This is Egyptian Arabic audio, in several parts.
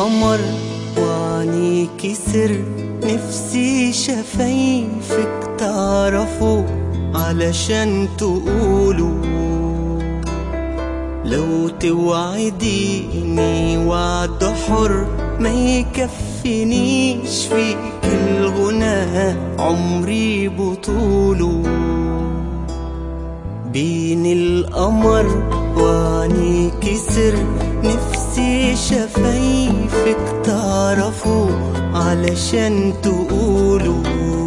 القمر وعنيكي سر نفسي شفايفك تعرفوا علشان تقولوا لو توعديني وعد حر ما يكفينيش فيك الغنى عمري بطوله بين القمر وعنيكي سر نفسي شفايفك تعرفوا علشان تقولوا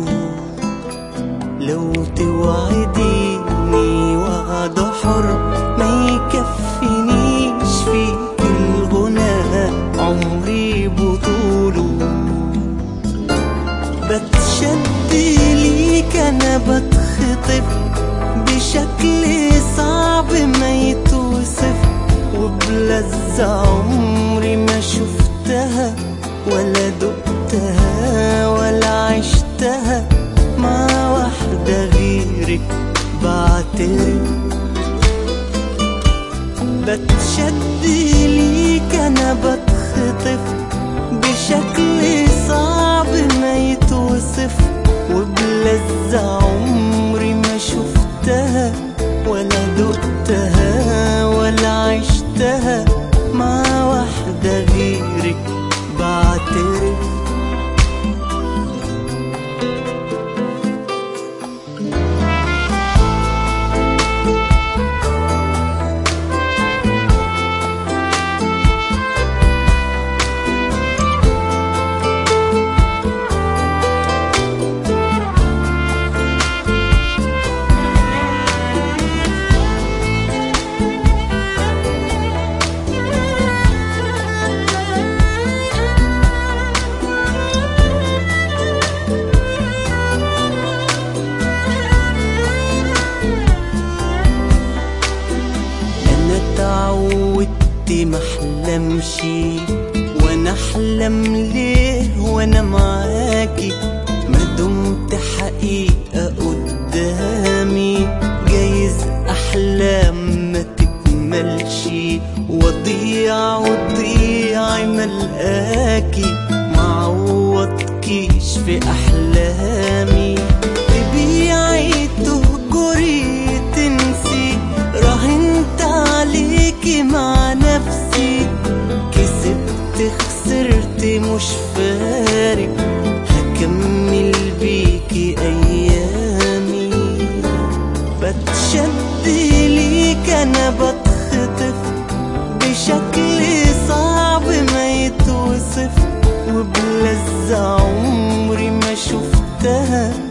لو توعديني وعد حر ما يكفينيش فيك الغنى عمري بطوله بتشد ليك انا بتخطف بشكل صعب ما يتوصف وبلذة عمري ما شفتها ولا دقتها ولا عشتها مع واحدة غيرك بعترف بتشد ليك انا بتخطف بشكل صعب ما يتوصف وبلذة عمري ما شفتها ولا دقتها ولا عشتها مع واحدة غيرك بعترف انا اتعودت محلمش وانا احلم ليه وانا معاكي ما دمت حقيقة قدامي جايز احلام ما تكملش وضيع وضيع ملقاكي معوضكيش في احلامي تبيعي تهجري تنسي راهنت عليكي مع نفسي كسبت خسرت مش فارق هكمل بيكي ايامي بتشد ليك انا بتخطف بشكل صعب ما يتوصف وبلذة عمري ما شفتها